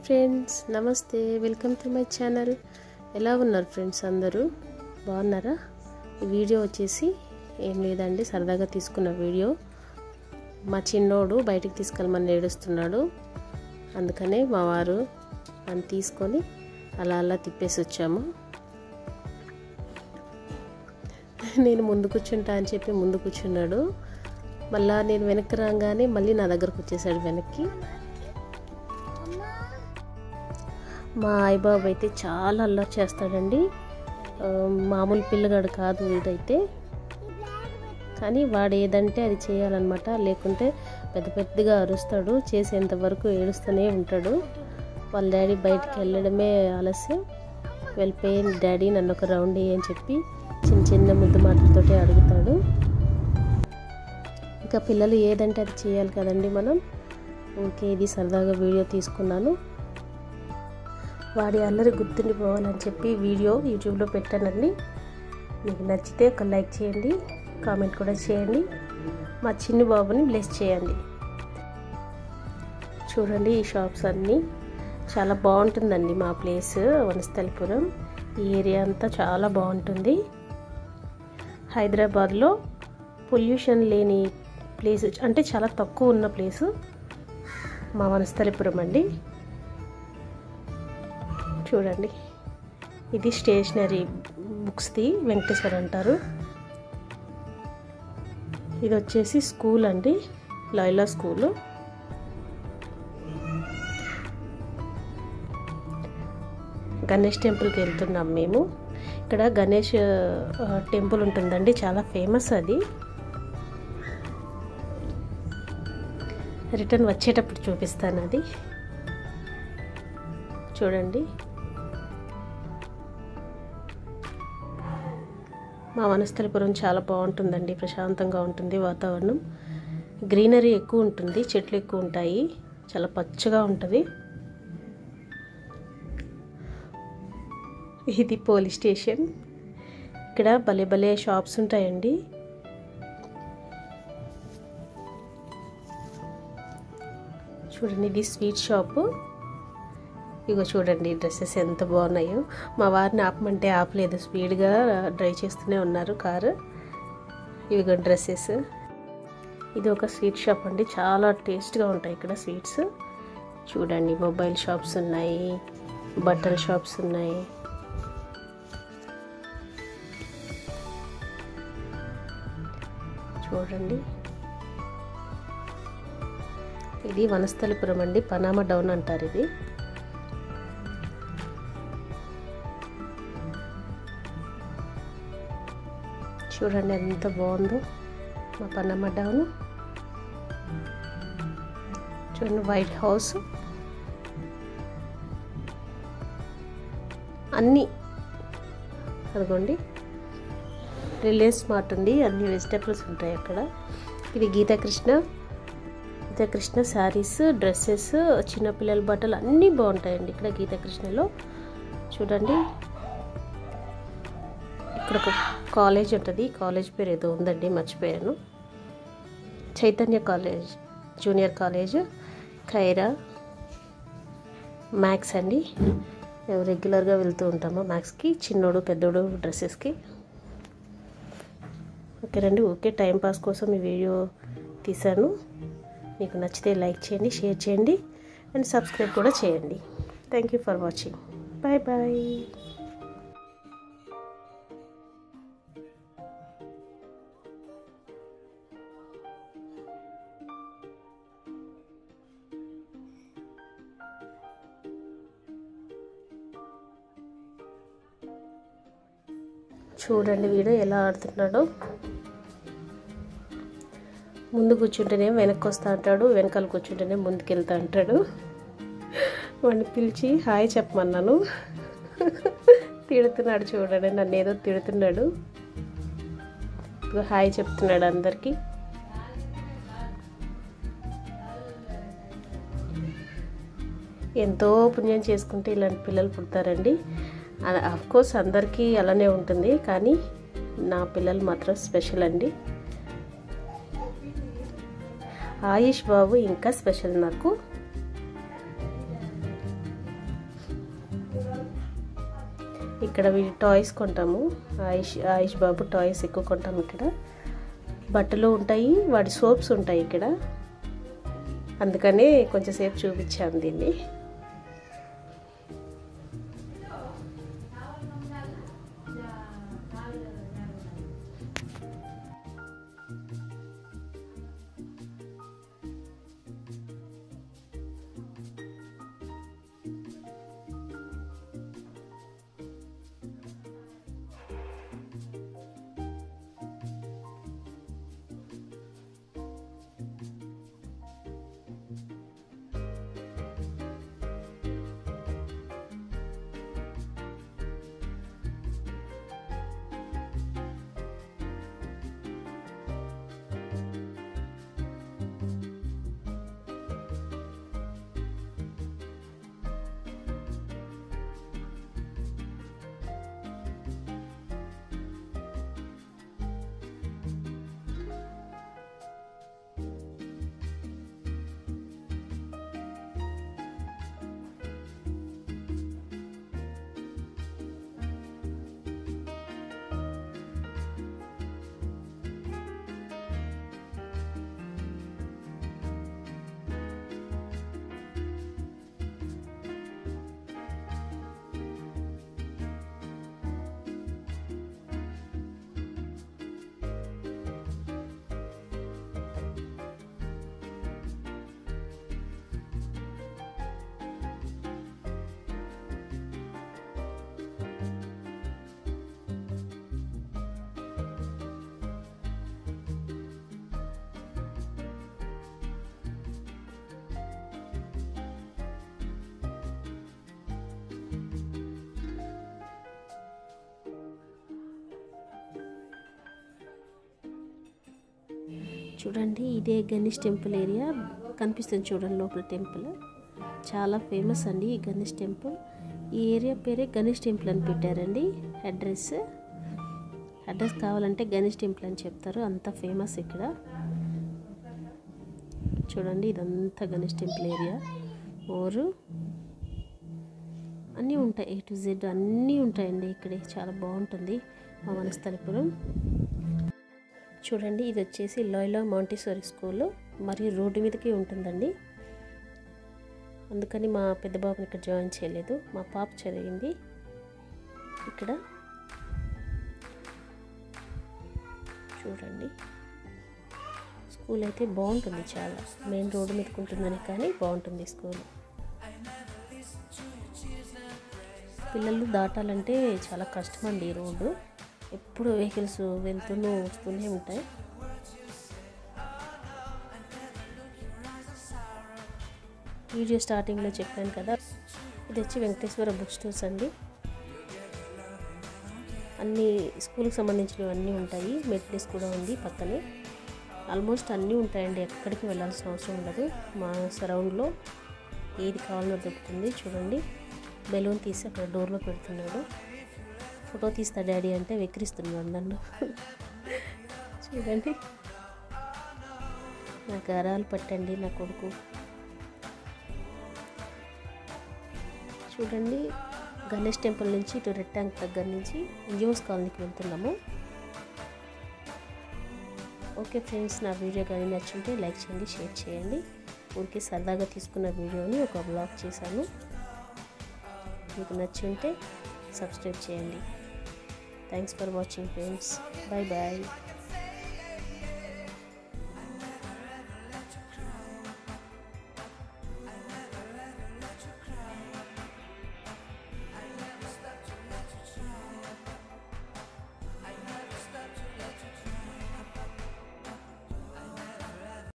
friends నమస్తే welcome to my channel ఎలా ఉన్నారు ఫ్రెండ్స్ అందరూ బాగున్నారా ఈ వీడియో వచ్చేసి ఏం లేదండి సరదాగా తీసుకున్న వీడియో మా చిన్నోడు బయటికి తీసుకెళ్ళమని ఏడుస్తున్నాడు అందుకనే మా వారు అని తీసుకొని అలా అలా తిప్పేసి వచ్చాము నేను ముందు కూర్చుంటా అని చెప్పి ముందు కూర్చున్నాడు మళ్ళా నేను వెనక్కి రాగానే మళ్ళీ నా దగ్గరకు వచ్చేసాడు వెనక్కి మా అయ్యబాబు అయితే చాలా అల్లరి చేస్తాడండి ఆ, మామూలు పిల్లగాడు కాదు ఇదైతే కానీ వాడు ఏదంటే అది చేయాలన్నమాట లేకుంటే పెద్ద పెద్దగా అరుస్తాడు చేసేంత వరకు ఏడుస్తూనే ఉంటాడు వాళ్ళ డాడీ బయటికి వెళ్ళడమే ఆలస్యం వెళ్ళిపోయి డాడీ నన్ను ఒక రౌండ్ అని చెప్పి చిన్న చిన్న ముద్దు మాటలతోటి అడుగుతాడు ఇంకా పిల్లలు ఏదంటే అది చేయాలి కదండి మనం ఓకే ఇది సరదాగా వీడియో తీసుకున్నాను వాడి అల్లరి గుర్తుండిపోవాలని చెప్పి వీడియో యూట్యూబ్లో పెట్టానండి మీకు నచ్చితే ఒక లైక్ చేయండి కామెంట్ కూడా చేయండి మా చిన్ని బాబుని బ్లెస్ చేయండి చూడండి ఈ షాప్స్ అన్నీ చాలా బాగుంటుందండి మా ప్లేస్ వనస్థలిపురం ఈ ఏరియా అంతా చాలా బాగుంటుంది హైదరాబాద్లో పొల్యూషన్ లేని ప్లేస్ అంటే చాలా తక్కువ ఉన్న ప్లేసు మా వనస్థలిపురం అండి చూడండి ఇది స్టేషనరీ బుక్స్ది వెంకటేశ్వర్ అంటారు ఇది వచ్చేసి స్కూల్ అండి లైలా స్కూలు గణేష్ టెంపుల్కి వెళ్తున్నాం మేము ఇక్కడ గణేష్ ఆ, టెంపుల్ ఉంటుందండి చాలా ఫేమస్ అది రిటర్న్ వచ్చేటప్పుడు చూపిస్తాను అది చూడండి మా వనస్థలిపురం చాలా బాగుంటుందండి ప్రశాంతంగా ఉంటుంది వాతావరణం గ్రీనరీ ఎక్కువ ఉంటుంది చెట్లు ఎక్కువ ఉంటాయి చాలా పచ్చగా ఉంటుంది ఇది పోలీస్ స్టేషన్ ఇక్కడ భలే భలే షాప్స్ ఉంటాయండి చూడండి ఇది స్వీట్ షాపు ఇగో చూడండి డ్రెస్సెస్ ఎంత బాగున్నాయో మా వారిని ఆపమంటే ఆపలేదు స్పీడ్గా డ్రైవ్ చేస్తూనే ఉన్నారు కారు ఇవిగో డ్రెస్సెస్ ఇది ఒక స్వీట్ షాప్ అండి చాలా టేస్ట్గా ఉంటాయి ఇక్కడ స్వీట్స్ చూడండి మొబైల్ షాప్స్ ఉన్నాయి బట్టల షాప్స్ ఉన్నాయి చూడండి ఇది వనస్థలిపురం అండి పనామా డౌన్ అంటారు ఇది చూడండి ఎంత బాగుందో మా పన్నమ్మ డౌన్ చూడండి వైట్ హౌస్ అన్నీ అదిగోండి రిలయన్స్ స్మార్ట్ ఉంది అన్ని వెజిటబుల్స్ ఉంటాయి అక్కడ ఇది గీతాకృష్ణ గీతాకృష్ణ శారీస్ డ్రెస్సెస్ చిన్నపిల్లల బట్టలు అన్నీ బాగుంటాయండి ఇక్కడ గీతాకృష్ణలో చూడండి ఇక్కడ ఒక కాలేజ్ ఉంటుంది కాలేజ్ పేరు ఏదో ఉందండి మర్చిపోయాను చైతన్య కాలేజ్ జూనియర్ కాలేజ్ ఖైరా మ్యాథ్స్ అండి మేము రెగ్యులర్గా వెళ్తూ ఉంటాము మ్యాథ్స్కి చిన్నోడు పెద్దోడు డ్రెస్సెస్కి ఓకే రండి ఓకే టైంపాస్ కోసం ఈ వీడియో తీశాను మీకు నచ్చితే లైక్ చేయండి షేర్ చేయండి అండ్ సబ్స్క్రైబ్ కూడా చేయండి thank you for watching bye bye చూడండి వీడు ఎలా ఆడుతున్నాడో ముందు కూర్చుంటేనే వెనక్కి వస్తా అంటాడు వెనకాల కూర్చుంటేనే ముందుకు వెళ్తా అంటాడు వాడిని పిలిచి హాయ్ చెప్పమన్నాను తిడుతున్నాడు చూడండి నన్ను ఏదో తిడుతున్నాడు ఇదిగో హాయ్ చెప్తున్నాడు అందరికీ ఎంతో పుణ్యం చేసుకుంటే ఇలాంటి పిల్లలు పుడతారండి కోర్స్ అందరికీ అలానే ఉంటుంది కానీ నా పిల్లలు మాత్రం స్పెషల్ అండి ఆయుష్ బాబు ఇంకా స్పెషల్ నాకు ఇక్కడ వీడి టాయ్స్ కొంటాము ఆయుష్ ఆయుష్ బాబు టాయ్స్ ఎక్కువ కొంటాము ఇక్కడ బట్టలు ఉంటాయి వాడి సోప్స్ ఉంటాయి ఇక్కడ అందుకనే కొంచెంసేపు చూపించాను దీన్ని చూడండి ఇదే గణేష్ టెంపుల్ ఏరియా కనిపిస్తుంది చూడండి లోపల టెంపుల్ చాలా ఫేమస్ అండి ఈ గణేష్ టెంపుల్ ఈ ఏరియా పేరే గణేష్ టెంపుల్ అని పెట్టారండి అడ్రస్ అడ్రస్ కావాలంటే గణేష్ టెంపుల్ అని చెప్తారు అంత ఫేమస్ ఇక్కడ చూడండి ఇదంతా గణేష్ టెంపుల్ ఏరియా ఓరు అన్నీ ఉంటాయి ఏ టు జెడ్ అన్నీ ఉంటాయండి ఇక్కడే చాలా బాగుంటుంది మా వనస్థలిపురం చూడండి ఇది వచ్చేసి లాయిలా మాంటిసోరీ స్కూల్ మరియు రోడ్డు మీదకి ఉంటుందండి అందుకని మా పెద్ద బాబుని ఇక్కడ జాయిన్ చేయలేదు మా పాప చదివింది ఇక్కడ చూడండి స్కూల్ అయితే బాగుంటుంది చాలా మెయిన్ రోడ్డు మీదకి ఉంటుందని కానీ బాగుంటుంది స్కూల్ పిల్లలు దాటాలంటే చాలా కష్టం అండి ఈ రోడ్డు ఎప్పుడు వెహికల్స్ వెళ్తూనే వస్తూనే ఉంటాయి వీడియో స్టార్టింగ్లో చెప్పాను కదా ఇది వచ్చి వెంకటేశ్వర బుక్ స్టోర్స్ అండి అన్ని స్కూల్కి సంబంధించినవి అన్నీ ఉంటాయి మెట్లెస్ కూడా ఉంది పక్కనే ఆల్మోస్ట్ అన్నీ ఉంటాయండి ఎక్కడికి వెళ్ళాల్సిన అవసరం ఉండదు మా సరౌండ్లో ఏది కావాలన్నా దొరుకుతుంది చూడండి బెలూన్ తీసి అక్కడ డోర్లో పెడుతున్నాడు ఫోటో తీస్తా డాడీ అంటే వెక్కిరిస్తున్నాడు నన్ను చూడండి నా గారాలు పట్టండి నా కొడుకు చూడండి గణేష్ టెంపుల్ నుంచి ఇటు రెడ్ ట్యాంక్ దగ్గర నుంచి ఎన్జిఓస్ కాలనీకి వెళ్తున్నాము ఓకే ఫ్రెండ్స్ నా వీడియో కానీ నచ్చుంటే లైక్ చేయండి షేర్ చేయండి ఊరికి సరదాగా తీసుకున్న వీడియోని ఒక బ్లాగ్ చేశాను మీకు నచ్చి ఉంటే సబ్స్క్రైబ్ చేయండి thanks for watching friends bye bye